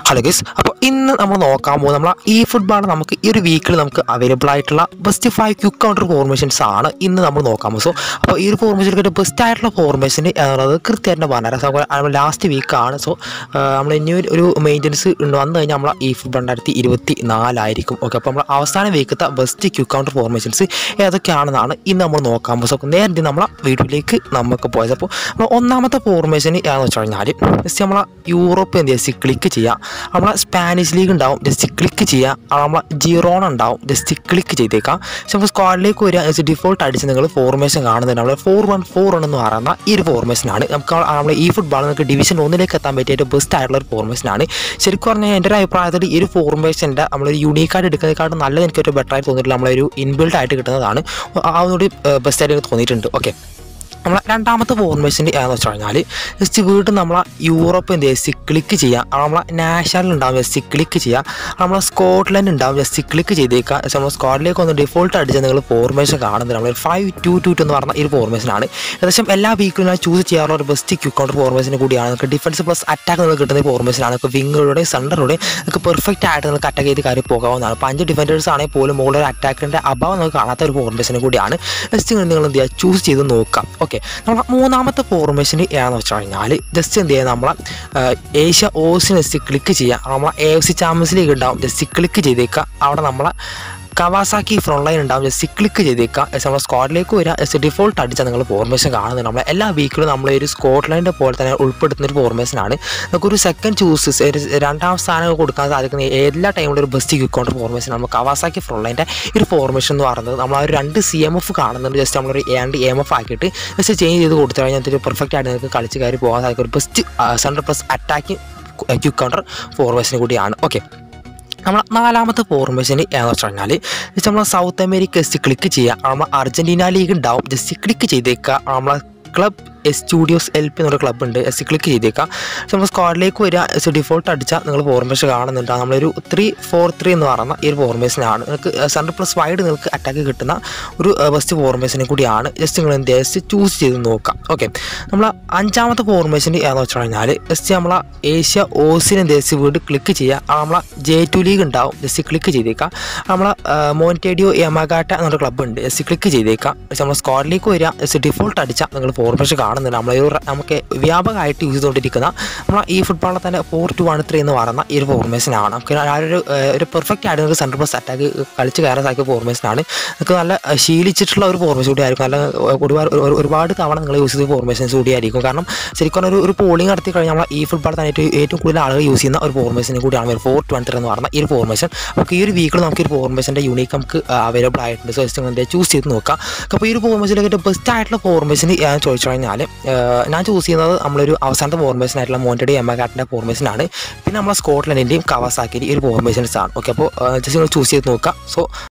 hello guys അപ്പോൾ ഇന്ന് നമ്മൾ നോക്കാൻ പോകുന്നത് നമ്മൾ ഈ ഫുട്ബോൾ നമുക്ക് ഈ ഒരു വീക്കിൽ നമുക്ക് അവൈലബിൾ ആയിട്ടുള്ള best five quick counter formations ആണ് ഇന്ന് നമ്മൾ നോക്കാൻ പോകുന്നത് സോ അപ്പോൾ ഈ ഒരു ഫോർമേഷനിൽ ബെസ്റ്റ് ആയിട്ടുള്ള ഫോർമേഷൻ എന്നുള്ളത് കൃത്യമായിട്ട് പറഞ്ഞുതരാം ലാസ്റ്റ് വീക്കാണ് സോ നമ്മൾ ഇനി ഒരു- ഒരു മെയിൻ്റനൻസ് ഉണ്ട് വന്നു കഴിഞ്ഞാൽ നമ്മൾ ഈ ഫുട്ബോൾ രണ്ടായിരത്തി ഇരുപത്തി നാലായിരിക്കും ഓക്കെ അപ്പോൾ നമ്മൾ അവസാന വീക്കത്തെ ബെസ്റ്റ് ക്യുക്ക് കൗണ്ടർ ഫോർമേഷൻസ് ഏതൊക്കെയാണെന്നാണ് ഇന്ന് നമ്മൾ നോക്കാൻ പോകുന്നത് സോ നേരത്തെ നമ്മളെ വീഡിയോയിലേക്ക് നമുക്ക് പോയത് അപ്പോൾ നമ്മൾ ഒന്നാമത്തെ ഫോർമേഷൻ ഏതാണെന്ന് വെച്ച് കഴിഞ്ഞാൽ ജസ്റ്റ് നമ്മളെ യൂറോപ്പ് എന്ത് ചെയ്യുക ക്ലിക്ക് ചെയ്യുക നമ്മളെ സ്പാനിഷ് ലീഗ് ഉണ്ടാവും ജസ്റ്റ് ക്ലിക്ക് ചെയ്യുക അത് നമ്മളെ ജിറോൺ ഉണ്ടാവും ജസ്റ്റ് ക്ലിക്ക് ചെയ്തേക്കാം പക്ഷെ നമുക്ക് സ്ക്വാഡിലേക്ക് വരിക ജസ്റ്റ് ഡിഫോൾട്ട് അടിച്ച് നിങ്ങൾ ഫോർമേഷൻ കാണുന്നുണ്ട് നമ്മൾ ഫോർ വൺ ഫോർ എന്ന് പറയുന്ന ഈ ഒരു ഫോർമേഷനാണ് നമുക്ക് നമ്മൾ ഈ ഫുട്ബോൾ നമുക്ക് ഡിവിഷൻ ഒന്നിലേക്ക് എത്താൻ പറ്റിയ ഏറ്റവും ബെസ്റ്റ് ആയിട്ടുള്ള ഒരു ഫോർമേഷനാണ് ശരിക്കും പറഞ്ഞാൽ എൻ്റെ ഒരു അഭിപ്രായത്തിൽ ഈ ഒരു ഫോർമേഷൻ്റെ നമ്മളൊരു യൂണീക്കായിട്ട് എടുക്കുന്നതിനെക്കാട്ടും നല്ലത് എനിക്ക് ഒരു ബെറ്റർ ആയിട്ട് തോന്നിയിട്ടില്ല നമ്മളൊരു ഇൻബിൽഡ് ആയിട്ട് കിട്ടുന്നതാണ് ആ ഒന്നുകൂടി ബെസ്റ്റ് ആയിട്ട് എനിക്ക് തോന്നിയിട്ടുണ്ട് ഓക്കെ നമ്മളെ രണ്ടാമത്തെ ഫോർമേഷൻ്റെ ഏതാണെന്ന് വെച്ച് കഴിഞ്ഞാൽ ജസ്റ്റ് വീണ്ടും നമ്മളെ യൂറോപ്പ് എന്ത് ചെയ്യുക ക്ലിക്ക് ചെയ്യുക അത് നമ്മളെ നാഷണൽ ഉണ്ടാവും ജസ്റ്റ് ക്ലിക്ക് ചെയ്യുക നമ്മളെ സ്കോട്ട്ലൻഡ് ഉണ്ടാവും ജസ്റ്റ് ക്ലിക്ക് ചെയ്തേക്കുക പക്ഷേ നമ്മൾ സ്കോട്ടിലേക്ക് ഒന്ന് ഡിഫോൾട്ട് അടിച്ച് നിങ്ങൾ ഫോർമേഷൻ കാണുന്നത് നമ്മൾ ഫൈവ് ടു ടു എന്ന് പറഞ്ഞ ഈ ഒരു ഫോർമേഷനാണ് ഏകദേശം എല്ലാ വീക്കിലും ഞാൻ ചൂസ് ചെയ്യാറുള്ള ഒരു ബെസ്റ്റ് ക്യൂ കൗണ്ടർ ഫോർമേഷൻ കൂടിയാണ് നിങ്ങൾക്ക് ഡിഫൻസ് പ്ലസ് അറ്റാക്ക് നിങ്ങൾക്ക് കിട്ടുന്ന ഫോർമേഷനാണ് നിങ്ങൾക്ക് വിങ്ങറുടെ സെൻറ്ററുടെ നിങ്ങൾക്ക് പെർഫെക്റ്റ് ആയിട്ട് നിങ്ങൾക്ക് അറ്റാക്ക് ചെയ്ത് കാര്യം പോകാവുന്നതാണ് അപ്പോൾ അഞ്ച് ഡിഫൻഡേഴ്സ് ആണെങ്കിൽ പോലും മുകളിൽ അറ്റാക്കിൻ്റെ അഭാവം നിങ്ങൾക്ക് കാണാത്ത ഒരു ഫോർമേഷൻ കൂടിയാണ് ജസ്റ്റ് നിങ്ങൾ നിങ്ങൾ എന്ത് ചെയ്യുക ചൂസ് ചെയ്ത് നോക്കാം ഓക്കെ നമ്മൾ മൂന്നാമത്തെ ഫോർമേഷൻ ഏതാണെന്ന് വെച്ച് കഴിഞ്ഞാൽ ജസ്റ്റ് എന്ത് ചെയ്യുക നമ്മളെ ആ, ഏഷ്യ ഓസിന് ജസ്റ്റ് ക്ലിക്ക് ചെയ്യുക നമ്മളെ A F C champions league ഉണ്ടാവും ജസ്റ്റ് ക്ലിക്ക് ചെയ്തേക്കുക അവിടെ നമ്മളെ കവാസാക്കി ഫ്രണ്ട് ലൈൻ ഉണ്ടാവും ജസ്റ്റ് ക്ലിക്ക് ചെയ്തേക്കുക ജസ്റ്റ് നമ്മുടെ സ്ക്വാഡിലേക്ക് വരിക ജസ്റ്റ് ഡിഫോൾട്ട് അടിച്ചാൽ നിങ്ങൾ ഫോർമേഷൻ കാണുന്നുണ്ട് നമ്മളെ എല്ലാ വീക്കിലും നമ്മൾ ഒരു സ്കോട്ട്ലൻഡ് പോലെ തന്നെ ഉൾപ്പെടുത്തുന്ന ഒരു ഫോർമേഷനാണ് നമുക്കൊരു സെക്കൻഡ് ചൂസ് രണ്ടാം സ്ഥാനം കൊടുക്കാൻ സാധിക്കുന്ന എല്ലാ ടൈമിലും ഒരു ബെസ്റ്റ് ക്വിക്ക് കൗണ്ടർ ഫോർമേഷൻ നമ്മൾ കവാസാക്കി ഫ്രണ്ട് ലൈൻ്റെ ഒരു ഫോർമേഷൻ എന്ന് പറയുന്നത് നമ്മൾ ആ ഒരു രണ്ട് സി എം എഫ് കാണുന്നുണ്ട് ജസ്റ്റ് നമ്മളൊരു രണ്ട് എം എഫ് ആക്കിയിട്ട് ജസ്റ്റ് ചേഞ്ച് ചെയ്ത് കൊടുത്തു കഴിഞ്ഞാൽ ഒരു പെർഫെക്റ്റ് ആയിട്ട് നിങ്ങൾക്ക് കളിച്ച് കയറി പോകാൻ സാധിക്കും ഒരു best central plus attacking quick counter formation കൂടിയാണ് ഓക്കെ നമ്മൾ നാലാമത്തെ ഫോർമേഷൻ ഏതാണെന്ന് വെച്ച് കഴിഞ്ഞാൽ ജസ്റ്റ് നമ്മൾ സൗത്ത് അമേരിക്ക ജസ്റ്റ് ക്ലിക്ക് ചെയ്യുക നമ്മൾ അർജൻറ്റീന ലീഗ് ഉണ്ടാവും ജസ്റ്റ് ക്ലിക്ക് ചെയ്തേക്കുക നമ്മളെ club S studios L P എന്നൊരു ക്ലബ്ബ് ഉണ്ട് ജസ്റ്റ് ക്ലിക്ക് ചെയ്തേക്കാം പക്ഷെ നമ്മൾ സ്ക്വാഡിലേക്ക് വരിക ജസ്റ്റ് ഡിഫോൾട്ട് അടിച്ചാൽ നിങ്ങൾ ഫോർമേഷൻ കാണുന്നുണ്ട് നമ്മളൊരു ത്രീ ഫോർ ത്രീ എന്ന് പറയുന്ന ഈ ഒരു ഫോർമേഷനാണ് നിങ്ങൾക്ക് സെൻട്രൽ പ്ലസ് വൈഡ് നിങ്ങൾക്ക് അറ്റാക്ക് കിട്ടുന്ന ഒരു ബെസ്റ്റ് ഫോർമേഷനും കൂടിയാണ് ജസ്റ്റ് നിങ്ങൾ എന്ത് ജസ്റ്റ് ചൂസ് ചെയ്ത് നോക്കാം ഓക്കെ നമ്മൾ അഞ്ചാമത്തെ ഫോർമേഷൻ ഏതാണെന്ന് വെച്ച് കഴിഞ്ഞാൽ ജസ്റ്റ് നമ്മളെ ഏഷ്യ ഓസിനെ ജസ്റ്റ് വീട് ക്ലിക്ക് ചെയ്യുക ആ നമ്മളെ ജെ ടു ലീഗ് ഉണ്ടാവും ജസ്റ്റ് ക്ലിക്ക് ചെയ്തേക്കാം നമ്മളെ മോൻറ്റേഡിയോ യമഗാട്ട എന്നൊരു ക്ലബ്ബ് ഉണ്ട് ജസ്റ്റ് ക്ലിക്ക് ചെയ്തേക്കാം പക്ഷെ നമ്മൾ സ്ക്വാഡിലേക്ക് വരിക ജസ്റ്റ് ഡിഫോൾട്ട് അടിച്ചാൽ നിങ്ങൾ ഫോർമേഷൻ കാണുന്നുണ്ട് നമ്മളെ ഒരു റ- നമുക്ക് വ്യാപകമായിട്ട് യൂസ് ചെയ്തുകൊണ്ടിരിക്കുന്ന നമ്മൾ ഈ ഫുട്ബോളിൽ തന്നെ ഫോർ ടു വൺ ത്രീ എന്ന് പറയുന്ന ഈ ഒരു ഫോർമേഷനാണ് നമുക്ക് ആ ഒരു ഏഹ്, ഒരു പെർഫെക്റ്റ് ആയിട്ട് നിങ്ങൾക്ക് സെൻട്രൽ പ്ലസ് അറ്റാക്ക് കളിച്ച് കയറാൻ സാധിക്കുന്ന ഫോർമേഷനാണ് നിങ്ങൾക്ക് നല്ല ഏഹ്, ശീലിച്ചിട്ടുള്ള ഒരു ഫോർമേഷൻ കൂടി ആയിരിക്കും നല്ല ഏഹ്, ഒരുപാട് ഒരു- ഒരുപാട് തവണ നിങ്ങൾ യൂസ് ചെയ്ത ഫോർമേഷൻസ് കൂടി ആയിരിക്കും കാരണം ശരിക്കും പറഞ്ഞാൽ ഒരു ഒരു പോളിംഗ് നടത്തി കഴിഞ്ഞാൽ നമ്മൾ ഈ ഫുട്ബോൾ തന്നെ ഏറ്റവും ഏറ്റവും കൂടുതൽ ആളുകൾ യൂസ് ചെയ്യുന്ന ഒരു ഫോർമേഷൻ കൂടിയാണ് ഒരു ഫോർ ടു വൺ ത്രീ എന്ന് പറയുന്ന ഈ ഒരു ഫോർമേഷൻ നമുക്ക് ഈ ഒരു വീക്കിൽ നമുക്ക് ഈ ഒരു ഫോർമേഷൻ്റെ യൂണിക് നമുക്ക് അവൈലബിൾ ആയിട്ടുണ്ട് സോ ജസ്റ്റ് നിങ്ങൾ ചൂസ് ചെയ്ത് നോക്കാം അപ്പോൾ ഈ ഒരു ഫോർമേഷനിലേക്ക് ബെസ്റ്റ് ആയിട്ടുള്ള ഫോർമേഷൻ ഞാൻ ചോദിച്ചു കഴിഞ്ഞാൽ ഞാൻ ചൂസ് ചെയ്യുന്നത് നമ്മളൊരു അവസാനത്തെ ഫോർമേഷൻ ആയിട്ടുള്ള മോണ്ടഡി എമ്മകാട്ടിൻ്റെ ഫോർമേഷനാണ് പിന്നെ നമ്മളെ സ്കോട്ട്ലൻഡിൻ്റെയും കവാസാക്കിൻ്റെയും ഈ ഒരു ഫോർമേഷൻസ് ആണ് ഓക്കെ അപ്പോൾ ജസ്റ്റ് നിങ്ങൾ ചൂസ് ചെയ്ത് നോക്കാം സോ